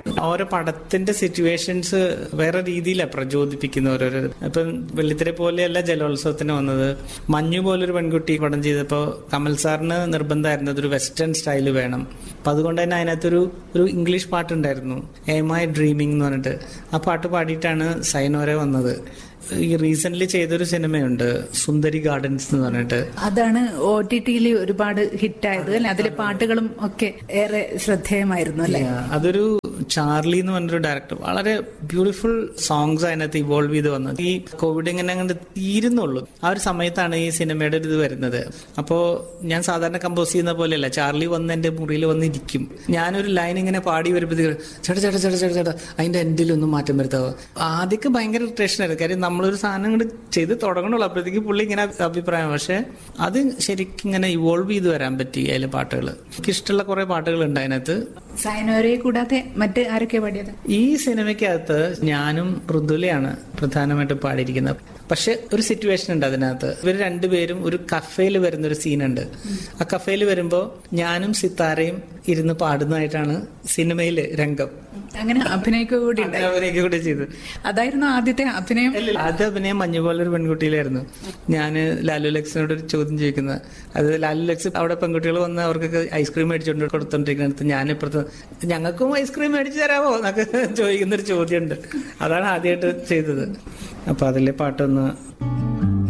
ഓരോ പടത്തിന്റെ സിറ്റുവേഷൻസ് വേറെ രീതിയിലാണ് പ്രചോദിപ്പിക്കുന്ന ഓരോരോ ഇപ്പം വെള്ളിത്തിര പോലെയല്ല ജലോത്സവത്തിന് വന്നത് മഞ്ഞു പോലൊരു പെൺകുട്ടി പടം ചെയ്തപ്പോൾ കമൽ സാറിന് നിർബന്ധമായിരുന്നു അതൊരു വെസ്റ്റേൺ സ്റ്റൈല് വേണം അപ്പൊ അതുകൊണ്ട് തന്നെ അതിനകത്തൊരു ഒരു ഇംഗ്ലീഷ് പാട്ടുണ്ടായിരുന്നു എം ഐ ഡ്രീമിംഗ് എന്ന് പറഞ്ഞിട്ട് ആ പാട്ട് പാടിയിട്ടാണ് സൈനോരെ വന്നത് ഈ റീസെന്റ് ചെയ്തൊരു സിനിമയുണ്ട് സുന്ദരി ഗാർഡൻസ് എന്ന് പറഞ്ഞിട്ട് അതാണ് ഒ ടി ടിയിൽ ഒരുപാട് ഹിറ്റായത് അല്ലെ അതിലെ പാട്ടുകളും ഒക്കെ ഏറെ ശ്രദ്ധേയമായിരുന്നു അല്ലെ Yeah, അതൊരു ചാർലി എന്ന് പറഞ്ഞൊരു ഡയറക്ടർ വളരെ ബ്യൂട്ടിഫുൾ സോങ്സ് അതിനകത്ത് ഇവോൾവ് ചെയ്ത് വന്നത് ഈ കോവിഡ് ഇങ്ങനെ അങ്ങോട്ട് തീരുന്നുള്ളൂ ആ ഒരു സമയത്താണ് ഈ സിനിമയുടെ ഒരു ഇത് വരുന്നത് അപ്പോ ഞാൻ സാധാരണ കമ്പോസ് ചെയ്യുന്ന പോലെയല്ല ചാർലി വന്ന് എന്റെ മുറിയിൽ വന്നിരിക്കും ഞാനൊരു ലൈൻ ഇങ്ങനെ പാടി വരുമ്പോഴത്തേക്ക് ചേട്ടാ ചേട്ടാ ചേട്ടാ ചേട്ടാ ചേട്ടാ അതിന്റെ എൻഡിലൊന്നും മാറ്റം വരുത്താവോ ആദ്യമൊക്കെ ഭയങ്കര ഇറിറ്റേഷൻ ആയിരുന്നു കാര്യം നമ്മളൊരു സാധനം ഇങ്ങോട്ട് ചെയ്ത് തുടങ്ങണുള്ളൂ അപ്പോഴത്തേക്ക് പുള്ളി ഇങ്ങനെ അഭിപ്രായം പക്ഷെ അത് ശരിക്കും ഇങ്ങനെ ഇവോൾവ് ചെയ്ത് വരാൻ പറ്റി അതിലെ പാട്ടുകൾ എനിക്ക് ഇഷ്ടമുള്ള കുറെ പാട്ടുകൾ ഉണ്ട് അതിനകത്ത് സൈനോരെ കൂടാതെ മറ്റ് ആരൊക്കെ പാടിയത് ഈ സിനിമയ്ക്കകത്ത് ഞാനും മൃദുലയാണ് പ്രധാനമായിട്ടും പാടിയിരിക്കുന്നത് പക്ഷെ ഒരു സിറ്റുവേഷൻ ഉണ്ട് അതിനകത്ത് ഇവർ രണ്ടുപേരും ഒരു കഫേയിൽ വരുന്ന ഒരു സീനുണ്ട് ആ കഫേയിൽ വരുമ്പോൾ ഞാനും സിത്താരയും ഇരുന്ന് പാടുന്നതായിട്ടാണ് സിനിമയില് രംഗം അങ്ങനെ അഭിനയിക്കുക കൂടി ഉണ്ടായി അവരെയൊക്കെ കൂടെ ചെയ്ത് അതായിരുന്നു ആദ്യത്തെ അഭിനയം അത് അഭിനയം മഞ്ഞുപോലൊരു പെൺകുട്ടിയിലായിരുന്നു ഞാൻ ലാലു ലക്സിനോട് ഒരു ചോദ്യം ചോദിക്കുന്നത് അത് ലാലു ലക്സ് അവിടെ പെൺകുട്ടികൾ വന്ന് അവർക്കൊക്കെ ഐസ്ക്രീം മേടിച്ചുകൊണ്ട് കൊടുത്തോണ്ടിരിക്കുന്നിടത്ത് ഞാൻ ഇപ്പുറത്ത് ഞങ്ങൾക്കും ഐസ്ക്രീം മേടിച്ചു തരാമോ എന്നൊക്കെ ചോദിക്കുന്നൊരു ചോദ്യമുണ്ട് അതാണ് ആദ്യമായിട്ട് ചെയ്തത് അപ്പൊ അതിലെ പാട്ടൊന്ന്